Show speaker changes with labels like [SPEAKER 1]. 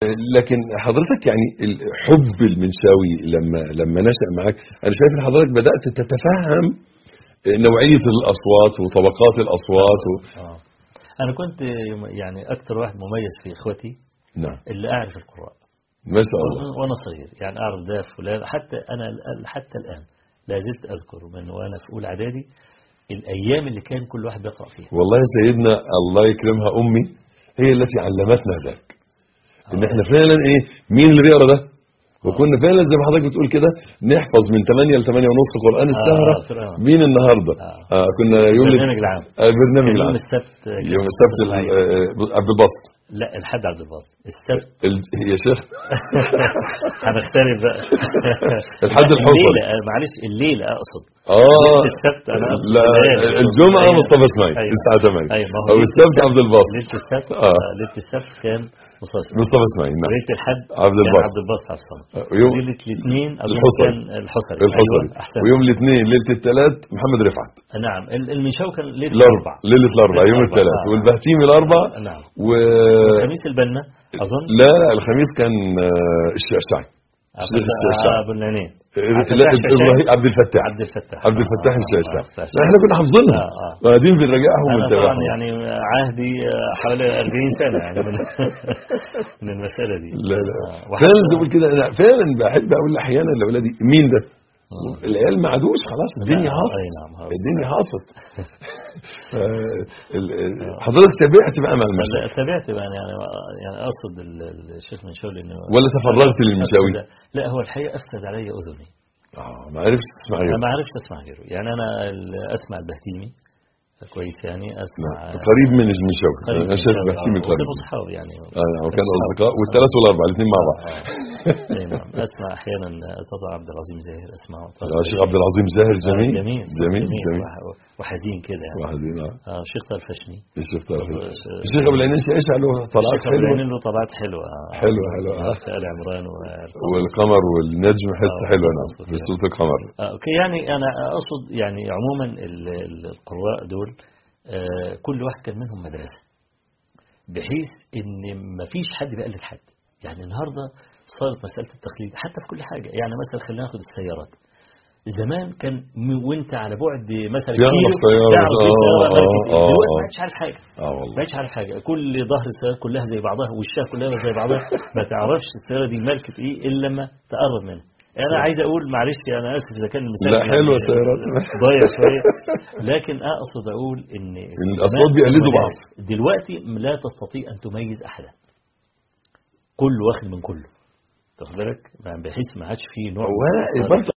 [SPEAKER 1] لكن حضرتك يعني الحب المنشاوي لما لما نشأ معاك انا شايف ان حضرتك بدأت تتفهم نوعية الأصوات وطبقات الأصوات و...
[SPEAKER 2] آه. أنا كنت يعني أكثر واحد مميز في إخوتي
[SPEAKER 1] نعم
[SPEAKER 2] اللي أعرف القراء
[SPEAKER 1] ما شاء الله
[SPEAKER 2] وأنا صغير يعني أعرف ده فلان حتى أنا ال- حتى الآن لا زلت أذكر من وأنا في أولى إعدادي الأيام اللي كان كل واحد بيقرأ فيها
[SPEAKER 1] والله يا سيدنا الله يكرمها أمي هي التي علمتنا ذاك ان احنا فعلا ايه مين اللي بيقرا ده وكنا فعلا زي ما حضرتك بتقول كده نحفظ من 8 ل 8 ونص قرآن السهرة
[SPEAKER 2] فرقة.
[SPEAKER 1] مين النهارده
[SPEAKER 2] آه.
[SPEAKER 1] آه كنا يوم
[SPEAKER 2] البرنامج العام
[SPEAKER 1] آه برنامج
[SPEAKER 2] كان يوم
[SPEAKER 1] العام
[SPEAKER 2] السبت كان
[SPEAKER 1] يوم السبت ال-
[SPEAKER 2] إسماعيل.
[SPEAKER 1] آه، عبد الباسط
[SPEAKER 2] لا الحد عبد الباسط السبت
[SPEAKER 1] ال- يا شيخ
[SPEAKER 2] هنختلف بقى
[SPEAKER 1] الحد الحصري.
[SPEAKER 2] الليلة آه، معلش الليلة أقصد
[SPEAKER 1] اه
[SPEAKER 2] ليلة السبت أنا أقصد
[SPEAKER 1] لا
[SPEAKER 2] الليالي.
[SPEAKER 1] الجمعة
[SPEAKER 2] أيوة.
[SPEAKER 1] مصطفى اسماعيل
[SPEAKER 2] أيوة.
[SPEAKER 1] الساعة 8
[SPEAKER 2] أيوة ما هو
[SPEAKER 1] او
[SPEAKER 2] ليلة
[SPEAKER 1] السبت عبد الباسط
[SPEAKER 2] ليلة السبت
[SPEAKER 1] آه.
[SPEAKER 2] آه، ليلة السبت كان مصطفى
[SPEAKER 1] مصطفى اسماعيل نعم
[SPEAKER 2] وليلة الحد
[SPEAKER 1] عبد
[SPEAKER 2] كان
[SPEAKER 1] الباسط.
[SPEAKER 2] عبد الباسط حفصان
[SPEAKER 1] ويوم-
[SPEAKER 2] ليلة الاثنين أظن
[SPEAKER 1] الحصري.
[SPEAKER 2] كان الحصري
[SPEAKER 1] الحصري
[SPEAKER 2] أيوة أحسن
[SPEAKER 1] ويوم الاثنين ليلة الثلاث محمد رفعت
[SPEAKER 2] نعم ال- المنشاو كان ليلة
[SPEAKER 1] الاربع ليلة الاربع
[SPEAKER 2] ليلة
[SPEAKER 1] يوم
[SPEAKER 2] الأربع.
[SPEAKER 1] الثلاث
[SPEAKER 2] آه.
[SPEAKER 1] والبهتيمي الاربع
[SPEAKER 2] نعم
[SPEAKER 1] و
[SPEAKER 2] خميس البنا أظن
[SPEAKER 1] لا لا الخميس كان آه، الشعشعي الشيخ الشعشعي
[SPEAKER 2] أبو النعنين
[SPEAKER 1] لا
[SPEAKER 2] الفتاح الشعشعي.
[SPEAKER 1] ابراهيم عبد الفتاح
[SPEAKER 2] عبد الفتاح
[SPEAKER 1] عبد الفتاح
[SPEAKER 2] آه، آه،
[SPEAKER 1] الشعشعي
[SPEAKER 2] آه،
[SPEAKER 1] لا احنا كنا حافظينها
[SPEAKER 2] آه، آه.
[SPEAKER 1] قاعدين بنراجعهم
[SPEAKER 2] أنا طبعا
[SPEAKER 1] ونتابعهم
[SPEAKER 2] يعني عهدي آه، حوالي 40 سنة يعني من من المسألة دي
[SPEAKER 1] لا لا
[SPEAKER 2] آه، وحتى-
[SPEAKER 1] فعلا زي ما بقول كده انا فعلا بحب اقول احيانا لاولادي مين ده؟ العيال ما عادوش خلاص الدنيا
[SPEAKER 2] نعم،
[SPEAKER 1] هاصت
[SPEAKER 2] أي نعم، هاصت.
[SPEAKER 1] الدنيا هاصت آه، ال- ال- حضرتك تابعت بقى مع المشهد
[SPEAKER 2] لا تابعت بقى يعني يعني اقصد ال- ال- الشيخ منشاوي انه
[SPEAKER 1] ولا تفرغت للمنشاوي؟
[SPEAKER 2] أفسد- لا هو الحقيقه افسد علي اذني
[SPEAKER 1] اه ما عرفتش تسمع
[SPEAKER 2] انا
[SPEAKER 1] غيره
[SPEAKER 2] ما عرفتش اسمع غيره يعني انا ال- اسمع البهتيمي كويس يعني اسمع
[SPEAKER 1] نعم. قريب من المنشاوي
[SPEAKER 2] قريب
[SPEAKER 1] انا شايف
[SPEAKER 2] من
[SPEAKER 1] بحسين من
[SPEAKER 2] كده.
[SPEAKER 1] قريب
[SPEAKER 2] وكانوا اصحاب يعني
[SPEAKER 1] اه يعني وكانوا اصدقاء والثلاث والاربعه الاثنين مع بعض
[SPEAKER 2] آه. أي نعم اسمع احيانا طبعا عبد العظيم زاهر اسمعه طبعا
[SPEAKER 1] آه، الشيخ عبد العظيم زاهر جميل
[SPEAKER 2] جميل
[SPEAKER 1] جميل جميل
[SPEAKER 2] وح- وحزين كده يعني
[SPEAKER 1] واحد هنا
[SPEAKER 2] آه شيخ طرفشني
[SPEAKER 1] الشيخ طارق
[SPEAKER 2] الشيخ-
[SPEAKER 1] الشيخ ابو العينين شيش له طلعات
[SPEAKER 2] الشيخ أبو
[SPEAKER 1] حلوه
[SPEAKER 2] العينين له طلعات حلوه آه.
[SPEAKER 1] حلوة، حلوة.
[SPEAKER 2] آه، في ال عمران والقصص.
[SPEAKER 1] والقمر والنجم حته
[SPEAKER 2] آه،
[SPEAKER 1] حلوه
[SPEAKER 2] والقصص
[SPEAKER 1] نعم
[SPEAKER 2] وكده.
[SPEAKER 1] في صوت القمر
[SPEAKER 2] آه، اوكي يعني انا اقصد يعني عموما ال- ال- القراء دول آه، كل واحد كان منهم مدرسه بحيث ان ما فيش حد بيقلد حد يعني النهارده صارت مساله التقليد حتى في كل حاجه يعني مثلا خلينا ناخد السيارات زمان كان م- وانت على بعد مثلا
[SPEAKER 1] تعرف
[SPEAKER 2] كيلو
[SPEAKER 1] سيارة،
[SPEAKER 2] تعرف في
[SPEAKER 1] آه،
[SPEAKER 2] سياره
[SPEAKER 1] آه،
[SPEAKER 2] ماركة إيه.
[SPEAKER 1] آه،
[SPEAKER 2] دلوقتي
[SPEAKER 1] آه.
[SPEAKER 2] ما عادش عارف حاجه
[SPEAKER 1] اه
[SPEAKER 2] ما
[SPEAKER 1] والله
[SPEAKER 2] عادش عارف حاجه كل ظهر السياره كلها زي بعضها وشها كلها زي بعضها ما تعرفش السياره دي ماركه ايه الا لما تقرب منها انا عايز اقول معلش انا اسف اذا كان المثال
[SPEAKER 1] لا،
[SPEAKER 2] يعني
[SPEAKER 1] حلوة السيارات.
[SPEAKER 2] ضايع شويه لكن اقصد اقول ان
[SPEAKER 1] إن الأصوات بيقلدوا بعض.
[SPEAKER 2] دلوقتي لا تستطيع ان تميز احدا كل واخد من كله تاخد بالك بحيث ما عادش فيه نوع من
[SPEAKER 1] ولا
[SPEAKER 2] الأصوات.
[SPEAKER 1] برضه